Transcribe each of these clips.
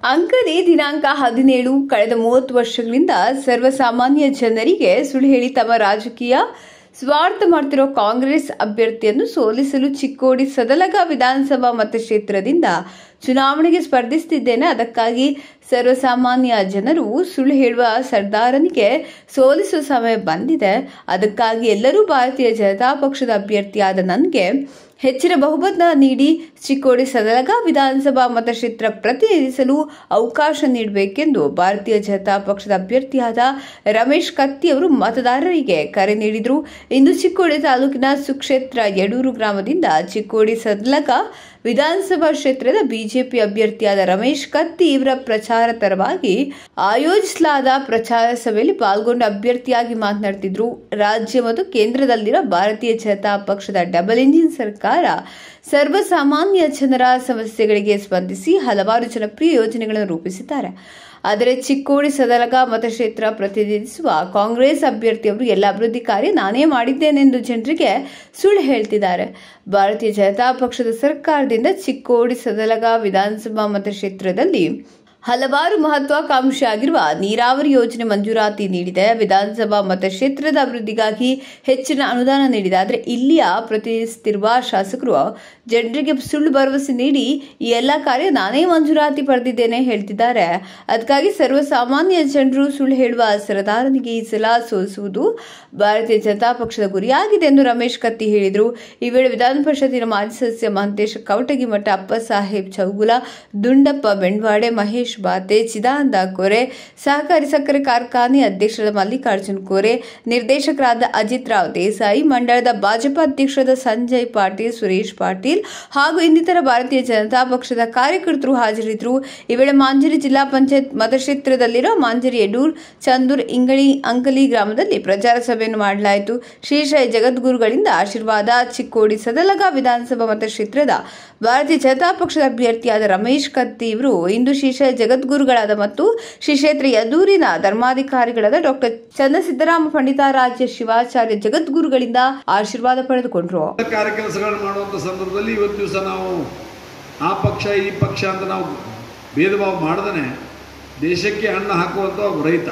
ಅಂಕದಿ ದಿನಾಂಕ ಹದಿನೇಳು ಕಳೆದ ಮೂವತ್ತು ವರ್ಷಗಳಿಂದ ಸರ್ವಸಾಮಾನ್ಯ ಜನರಿಗೆ ಸುಳ್ಳು ಹೇಳಿ ತಮ್ಮ ರಾಜಕೀಯ ಸ್ವಾರ್ಥ ಮಾಡ್ತಿರೋ ಕಾಂಗ್ರೆಸ್ ಅಭ್ಯರ್ಥಿಯನ್ನು ಸೋಲಿಸಲು ಚಿಕ್ಕೋಡಿ ಸದಲಗ ವಿಧಾನಸಭಾ ಮತಕ್ಷೇತ್ರದಿಂದ ಚುನಾವಣೆಗೆ ಸ್ಪರ್ಧಿಸುತ್ತಿದ್ದೇನೆ ಅದಕ್ಕಾಗಿ ಸರ್ವಸಾಮಾನ್ಯ ಜನರು ಸುಳ್ಳು ಹೇಳುವ ಸರ್ದಾರನಿಗೆ ಸೋಲಿಸುವ ಸಮಯ ಬಂದಿದೆ ಅದಕ್ಕಾಗಿ ಎಲ್ಲರೂ ಭಾರತೀಯ ಜನತಾ ಪಕ್ಷದ ಅಭ್ಯರ್ಥಿಯಾದ ನನಗೆ ಹೆಚ್ಚಿನ ಬಹುಮತ ನೀಡಿ ಚಿಕ್ಕೋಡಿ ಸದಲಗ ವಿಧಾನಸಭಾ ಮತಕ್ಷೇತ್ರ ಪ್ರತಿನಿಧಿಸಲು ಅವಕಾಶ ನೀಡಬೇಕೆಂದು ಭಾರತೀಯ ಜನತಾ ಪಕ್ಷದ ಅಭ್ಯರ್ಥಿಯಾದ ರಮೇಶ್ ಕತ್ತಿ ಅವರು ಮತದಾರರಿಗೆ ಕರೆ ನೀಡಿದರು ಇಂದು ಚಿಕ್ಕೋಡಿ ತಾಲೂಕಿನ ಸುಕ್ಷೇತ್ರ ಯಡೂರು ಗ್ರಾಮದಿಂದ ಚಿಕ್ಕೋಡಿ ಸದಲಗ ವಿಧಾನಸಭಾ ಕ್ಷೇತ್ರದ ಬಿಜೆಪಿ ಅಭ್ಯರ್ಥಿಯಾದ ರಮೇಶ್ ಕತ್ತಿ ಇವರ ಪ್ರಚಾರ ತರವಾಗಿ ಆಯೋಜಿಸಲಾದ ಪ್ರಚಾರ ಸಭೆಯಲ್ಲಿ ಪಾಲ್ಗೊಂಡು ಅಭ್ಯರ್ಥಿಯಾಗಿ ಮಾತನಾಡ್ತಿದ್ರು ರಾಜ್ಯ ಮತ್ತು ಕೇಂದ್ರದಲ್ಲಿರುವ ಭಾರತೀಯ ಜನತಾ ಪಕ್ಷದ ಡಬಲ್ ಇಂಜಿನ್ ಸರ್ಕಾರ ಸರ್ವಸಾಮಾನ್ಯ ಜನರ ಸಮಸ್ಯೆಗಳಿಗೆ ಸ್ಪಂದಿಸಿ ಹಲವಾರು ಜನಪ್ರಿಯ ಯೋಜನೆಗಳನ್ನು ರೂಪಿಸಿದ್ದಾರೆ ಆದರೆ ಚಿಕ್ಕೋಡಿ ಸದಲಗ ಮತಕ್ಷೇತ್ರ ಪ್ರತಿನಿಧಿಸುವ ಕಾಂಗ್ರೆಸ್ ಅಭ್ಯರ್ಥಿಯವರು ಎಲ್ಲ ಅಭಿವೃದ್ಧಿ ಕಾರ್ಯ ನಾನೇ ಮಾಡಿದ್ದೇನೆಂದು ಜನರಿಗೆ ಸುಳ್ಳು ಹೇಳ್ತಿದ್ದಾರೆ ಭಾರತೀಯ ಜನತಾ ಪಕ್ಷದ ಸರ್ಕಾರದಿಂದ ಚಿಕ್ಕೋಡಿ ಸದಲಗ ವಿಧಾನಸಭಾ ಮತಕ್ಷೇತ್ರದಲ್ಲಿ ಹಲವಾರು ಮಹತ್ವಾಕಾಂಕ್ಷಿ ಆಗಿರುವ ನೀರಾವರಿ ಯೋಜನೆ ಮಂಜೂರಾತಿ ನೀಡಿದೆ ವಿಧಾನಸಭಾ ಮತಕ್ಷೇತ್ರದ ಅಭಿವೃದ್ಧಿಗಾಗಿ ಹೆಚ್ಚಿನ ಅನುದಾನ ನೀಡಿದೆ ಆದರೆ ಇಲ್ಲಿಯ ಪ್ರತಿನಿಧಿಸುತ್ತಿರುವ ಶಾಸಕರು ಜನರಿಗೆ ಸುಳ್ಳು ಭರವಸೆ ನೀಡಿ ಈ ಎಲ್ಲ ಕಾರ್ಯ ನಾನೇ ಮಂಜೂರಾತಿ ಪಡೆದಿದ್ದೇನೆ ಹೇಳ್ತಿದ್ದಾರೆ ಅದಕ್ಕಾಗಿ ಸರ್ವಸಾಮಾನ್ಯ ಜನರು ಸುಳ್ಳು ಹೇಳುವ ಸರದಾರನಿಗೆ ಈ ಸಲ ಸೋಲಿಸುವುದು ಭಾರತೀಯ ಜನತಾ ಪಕ್ಷದ ಗುರಿಯಾಗಿದೆ ಎಂದು ರಮೇಶ್ ಕತ್ತಿ ಹೇಳಿದರು ಈ ವೇಳೆ ವಿಧಾನ ಪರಿಷತ್ತಿನ ಮಾಜಿ ಸದಸ್ಯ ಮಹಂತೇಶ್ ಕವಟಗಿ ಮಠ ಅಪ್ಪ ಸಾಹೇಬ್ ಚೌಗುಲ ದುಂಡಪ್ಪ ಬೆಂಡ್ವಾಡೆ ಮಹೇಶ್ ಬಾತೆ ಚಿದಾನಂದ ಕೋರೆ ಸಹಕಾರಿ ಸಕ್ಕರೆ ಕಾರ್ಖಾನೆ ಅಧ್ಯಕ್ಷರಾದ ಮಲ್ಲಿಕಾರ್ಜುನ್ ಕೋರೆ ನಿರ್ದೇಶಕರಾದ ಅಜಿತ್ ರಾವ್ ದೇಸಾಯಿ ಮಂಡಳದ ಭಾಜಪಾ ಅಧ್ಯಕ್ಷರಾದ ಸಂಜಯ್ ಪಾಟೀಲ್ ಸುರೇಶ್ ಪಾಟೀಲ್ ಹಾಗೂ ಇನ್ನಿತರ ಭಾರತೀಯ ಜನತಾ ಪಕ್ಷದ ಕಾರ್ಯಕರ್ತರು ಹಾಜರಿದ್ದರು ಈ ವೇಳೆ ಮಾಂಜರಿ ಜಿಲ್ಲಾ ಪಂಚಾಯತ್ ಮತಕ್ಷೇತ್ರದಲ್ಲಿರುವ ಮಾಂಜರಿ ಯಡೂರ್ ಚಂದೂರ್ ಇಂಗಳಿ ಅಂಕಲಿ ಗ್ರಾಮದಲ್ಲಿ ಪ್ರಚಾರ ಸಭೆಯನ್ನು ಮಾಡಲಾಯಿತು ಶ್ರೀಶೈ ಜಗದ್ಗುರುಗಳಿಂದ ಆಶೀರ್ವಾದ ಚಿಕ್ಕೋಡಿ ಸದಲಗ ವಿಧಾನಸಭಾ ಮತಕ್ಷೇತ್ರದ ಭಾರತೀಯ ಜನತಾ ಪಕ್ಷದ ಅಭ್ಯರ್ಥಿಯಾದ ರಮೇಶ್ ಕತ್ತಿ ಇವರು ಇಂದು ಶ್ರೀಶೈ ಜಗದ್ಗುರುಗಳಾದ ಮತ್ತು ಶ್ರೀ ಕ್ಷೇತ್ರ ಯದೂರಿನ ಧರ್ಮಾಧಿಕಾರಿಗಳಾದ ಡಾಕ್ಟರ್ ಚಂದ್ರಸಿದ್ದರಾಮ ಪಂಡಿತಾರಾಜ್ಯ ಶಿವಾಚಾರ್ಯ ಜಗದ್ಗುರುಗಳಿಂದ ಆಶೀರ್ವಾದ ಪಡೆದುಕೊಂಡರು ಕಾರ್ಯಕೆಲಸಗಳನ್ನು ಮಾಡುವಂಥ ಸಂದರ್ಭದಲ್ಲಿ ಇವತ್ತು ದಿವಸ ನಾವು ಆ ಪಕ್ಷ ಈ ಪಕ್ಷ ಅಂತ ನಾವು ಭೇದ ಭಾವ ಮಾಡ್ದೇ ದೇಶಕ್ಕೆ ಅನ್ನ ಹಾಕುವಂಥ ಒಬ್ಬ ರೈತ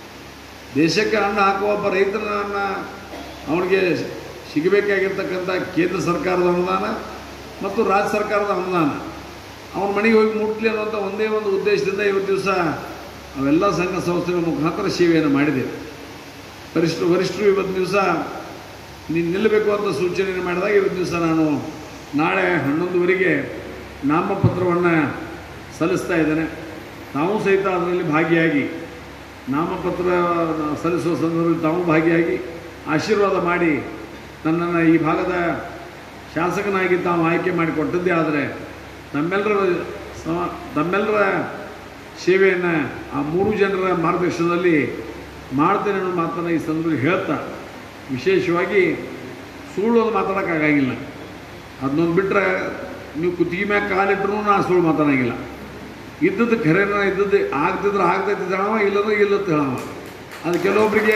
ದೇಶಕ್ಕೆ ಅನ್ನ ಹಾಕುವ ಒಬ್ಬ ರೈತನನ್ನ ಅವನಿಗೆ ಸಿಗಬೇಕಾಗಿರ್ತಕ್ಕಂಥ ಕೇಂದ್ರ ಸರ್ಕಾರದ ಅನುದಾನ ಮತ್ತು ರಾಜ್ಯ ಸರ್ಕಾರದ ಅನುದಾನ ಅವನ ಮನೆಗೆ ಹೋಗಿ ಮುಟ್ಲಿ ಅನ್ನುವಂಥ ಒಂದೇ ಒಂದು ಉದ್ದೇಶದಿಂದ ಇವತ್ತು ದಿವಸ ಅವೆಲ್ಲ ಸಂಘ ಸಂಸ್ಥೆಗಳ ಮುಖಾಂತರ ಸೇವೆಯನ್ನು ಮಾಡಿದ್ದೇವೆ ವರಿಷ್ಠರು ವರಿಷ್ಠರು ಇವತ್ತು ದಿವಸ ನೀನು ನಿಲ್ಲಬೇಕು ಅಂತ ಸೂಚನೆಯನ್ನು ಮಾಡಿದಾಗ ಇವತ್ತು ದಿವಸ ನಾನು ನಾಳೆ ಹನ್ನೊಂದುವರೆಗೆ ನಾಮಪತ್ರವನ್ನು ಸಲ್ಲಿಸ್ತಾ ಇದ್ದೇನೆ ತಾವು ಸಹಿತ ಅದರಲ್ಲಿ ಭಾಗಿಯಾಗಿ ನಾಮಪತ್ರ ಸಲ್ಲಿಸುವ ಸಂದರ್ಭದಲ್ಲಿ ತಾವು ಭಾಗಿಯಾಗಿ ಆಶೀರ್ವಾದ ಮಾಡಿ ನನ್ನನ್ನು ಈ ಭಾಗದ ಶಾಸಕನಾಗಿ ತಾವು ಆಯ್ಕೆ ಮಾಡಿಕೊಟ್ಟದ್ದೇ ಆದರೆ ನಮ್ಮೆಲ್ಲರ ಸಮ ತಮ್ಮೆಲ್ಲರ ಸೇವೆಯನ್ನು ಆ ಮೂರು ಜನರ ಮಾರ್ಗದರ್ಶನದಲ್ಲಿ ಮಾಡ್ತೇನೆ ಅನ್ನೋ ಮಾತನ್ನು ಈ ಸಂದರ್ಭದಲ್ಲಿ ಹೇಳ್ತಾ ವಿಶೇಷವಾಗಿ ಸುಳ್ಳು ಅದು ಮಾತಾಡೋಕ್ಕಾಗಿಲ್ಲ ಅದನ್ನೊಂದು ಬಿಟ್ಟರೆ ನೀವು ಕುತ್ತಿಗೆ ಮ್ಯಾಗ ಕಾಲಿಟ್ರೂ ನಾನು ಸುಳ್ಳು ಮಾತಾಡೋಂಗಿಲ್ಲ ಇದ್ದದ್ದು ಖರೇನ ಇದ್ದದ್ದು ಆಗ್ತಿದ್ರೆ ಆಗ್ತೈತಿ ಹೇಳವ ಇಲ್ಲದ್ರೆ ಇಲ್ಲತ್ತ ಹೇಳವ ಅದು ಕೆಲವೊಬ್ಬರಿಗೆ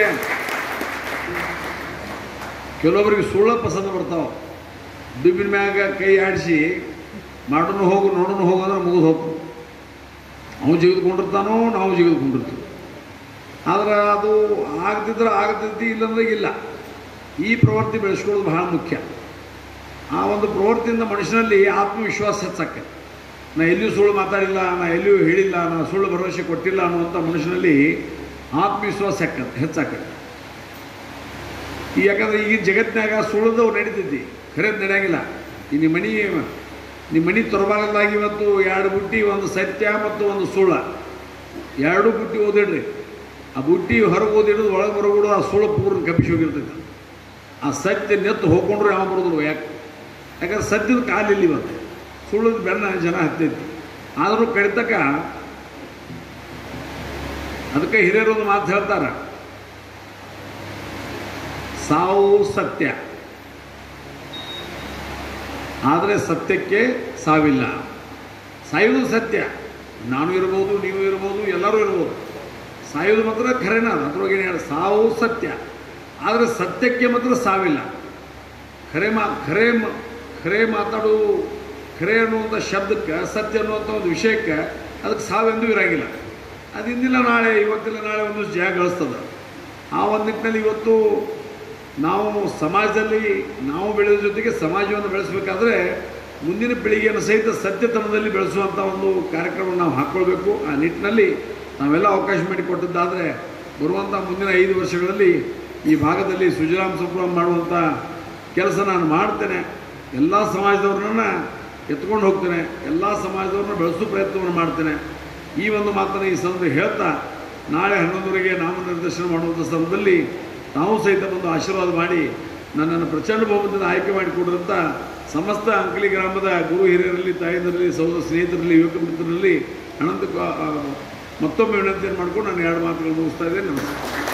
ಕೆಲವೊಬ್ಬರಿಗೆ ಸುಳ್ಳ ಪಸಂದ ಬರ್ತಾವೆ ದುಬ್ಬಿನ ಮ್ಯಾಗ ಕೈ ಆಡಿಸಿ ಮಾಡೋನು ಹೋಗು ನೋಡೋನು ಹೋಗು ಅಂದ್ರೆ ಮುಗಿದು ಹೋಗ್ತು ಅವನು ಜಿಗಿದುಕೊಂಡಿರ್ತಾನೋ ನಾವು ಜಿಗಿದುಕೊಂಡಿರ್ತೀವಿ ಆದ್ರೆ ಅದು ಆಗ್ತಿದ್ರೆ ಆಗ್ತೈತಿ ಇಲ್ಲಂದ್ರೆ ಇಲ್ಲ ಈ ಪ್ರವೃತ್ತಿ ಬೆಳೆಸ್ಕೊಳ್ಳೋದು ಬಹಳ ಮುಖ್ಯ ಆ ಒಂದು ಪ್ರವೃತ್ತಿಯಿಂದ ಮನುಷ್ಯನಲ್ಲಿ ಆತ್ಮವಿಶ್ವಾಸ ಹೆಚ್ಚಾಕೆ ನಾ ಎಲ್ಲಿಯೂ ಸುಳ್ಳು ಮಾತಾಡಿಲ್ಲ ನಾ ಎಲ್ಲಿಯೂ ಹೇಳಿಲ್ಲ ನಾ ಸುಳ್ಳು ಭರವಸೆ ಕೊಟ್ಟಿಲ್ಲ ಅನ್ನುವಂಥ ಮನುಷ್ಯನಲ್ಲಿ ಆತ್ಮವಿಶ್ವಾಸ ಹೆಚ್ಚ ಹೆಚ್ಚಾಕತ್ತೆ ಈ ಯಾಕಂದ್ರೆ ಈ ಜಗತ್ತಿನಾಗ ಸುಳ್ಳದವು ನಡೀತೈತಿ ಖರೇದು ನಡೆಯಂಗಿಲ್ಲ ಈ ನಿಮ್ಮ ಮನೆ ನಿಮ್ಮ ಮನೆ ತೊರಬಾಗಲಾಗಿ ಇವತ್ತು ಎರಡು ಬುಟ್ಟಿ ಒಂದು ಸತ್ಯ ಮತ್ತು ಒಂದು ಸುಳ್ಳ ಎರಡು ಬುಟ್ಟಿ ಓದಿಡ್ರಿ ಆ ಬುಟ್ಟಿ ಹೊರಗೆ ಓದಿಡೋದು ಒಳಗೆ ಬರೋಬಿಡು ಆ ಸುಳ್ಳು ಪೂರ್ಣ ಕಪ್ಪಿಸಿ ಹೋಗಿರ್ತೈತೆ ಆ ಸತ್ಯ ನೆತ್ತು ಹೋಗ್ಕೊಂಡ್ರು ಯಾವ ಬರೋದಿಲ್ಲ ಯಾಕೆ ಯಾಕಂದ್ರೆ ಸತ್ಯದ ಕಾಲಿಲ್ಲ ಇವತ್ತು ಸುಳ್ಳದ ಬೆನ್ನ ಜನ ಹತ್ತೈತಿ ಆದರೂ ಕಡಿತಕ್ಕ ಅದಕ್ಕೆ ಹಿರಿಯರು ಒಂದು ಮಾತು ಹೇಳ್ತಾರೆ ಸಾವು ಸತ್ಯ ಆದರೆ ಸತ್ಯಕ್ಕೆ ಸಾವಿಲ್ಲ ಸಾಯುವುದು ಸತ್ಯ ನಾನು ಇರ್ಬೋದು ನೀವು ಇರ್ಬೋದು ಎಲ್ಲರೂ ಇರ್ಬೋದು ಸಾಯುವುದು ಮಾತ್ರ ಖರೇನ ಅದ್ರೊಳಗೆ ಹೇಳಿ ಸಾವು ಸತ್ಯ ಆದರೆ ಸತ್ಯಕ್ಕೆ ಮಾತ್ರ ಸಾವಿಲ್ಲ ಖರೆ ಮಾ ಖರೆ ಮ- ಖರೆ ಮಾತಾಡು ಖರೆ ಅನ್ನುವಂಥ ಶಬ್ದಕ್ಕೆ ಸತ್ಯ ಅನ್ನುವಂಥ ಒಂದು ವಿಷಯಕ್ಕೆ ಅದಕ್ಕೆ ಸಾವೆಂದೂ ಇರಂಗಿಲ್ಲ ಅದು ಇಂದಿಲ್ಲ ನಾಳೆ ಇವತ್ತಿಲ್ಲ ನಾಳೆ ಒಂದು ಜಯ ಗಳಿಸ್ತದೆ ಆ ಒಂದು ನಿಟ್ಟಿನಲ್ಲಿ ಇವತ್ತು ನಾವು ಸಮಾಜದಲ್ಲಿ ನಾವು ಬೆಳೆದ ಜೊತೆಗೆ ಸಮಾಜವನ್ನು ಬೆಳೆಸಬೇಕಾದ್ರೆ ಮುಂದಿನ ಪೀಳಿಗೆಯನ್ನು ಸಹಿತ ಸತ್ಯತನದಲ್ಲಿ ಬೆಳೆಸುವಂಥ ಒಂದು ಕಾರ್ಯಕ್ರಮ ನಾವು ಹಾಕ್ಕೊಳ್ಬೇಕು ಆ ನಿಟ್ಟಿನಲ್ಲಿ ನಾವೆಲ್ಲ ಅವಕಾಶ ಮಾಡಿಕೊಟ್ಟದ್ದಾದರೆ ಬರುವಂಥ ಮುಂದಿನ ಐದು ವರ್ಷಗಳಲ್ಲಿ ಈ ಭಾಗದಲ್ಲಿ ಸುಜಲಾಂ ಸುಫಲಾಂ ಮಾಡುವಂಥ ಕೆಲಸ ನಾನು ಮಾಡ್ತೇನೆ ಎಲ್ಲ ಸಮಾಜದವ್ರನ್ನ ಎತ್ಕೊಂಡು ಹೋಗ್ತೇನೆ ಎಲ್ಲ ಸಮಾಜದವ್ರನ್ನ ಬೆಳೆಸೋ ಪ್ರಯತ್ನವನ್ನು ಮಾಡ್ತೇನೆ ಈ ಒಂದು ಮಾತನ್ನು ಈ ಸಂದರ್ಭ ಹೇಳ್ತಾ ನಾಳೆ ಹನ್ನೊಂದವರೆಗೆ ನಾಮನಿರ್ದೇಶನ ಮಾಡುವಂಥ ಸಂದರ್ಭದಲ್ಲಿ ತಾವು ಸಹಿತ ಬಂದು ಆಶೀರ್ವಾದ ಮಾಡಿ ನನ್ನನ್ನು ಪ್ರಚಂಡ ಬಹುಮತದಿಂದ ಆಯ್ಕೆ ಮಾಡಿಕೊಡ್ರಂಥ ಸಮಸ್ತ ಅಂಕಲಿ ಗ್ರಾಮದ ಗುರು ಹಿರಿಯರಲ್ಲಿ ತಾಯಂದಿರಲಿ ಸಹೋದರ ಸ್ನೇಹಿತರಲ್ಲಿ ಯುವಕ ಮಿತ್ರರಲ್ಲಿ ಅನಂತ ಆ, ಮತ್ತೊಮ್ಮೆ ವಿನಂತಿಯನ್ನು ಮಾಡ್ಕೊಂಡು ನಾನು ಎರಡು ಮಾತುಗಳು ಮುಗಿಸ್ತಾ ಇದ್ದೇನೆ ನಮಸ್ಕಾರ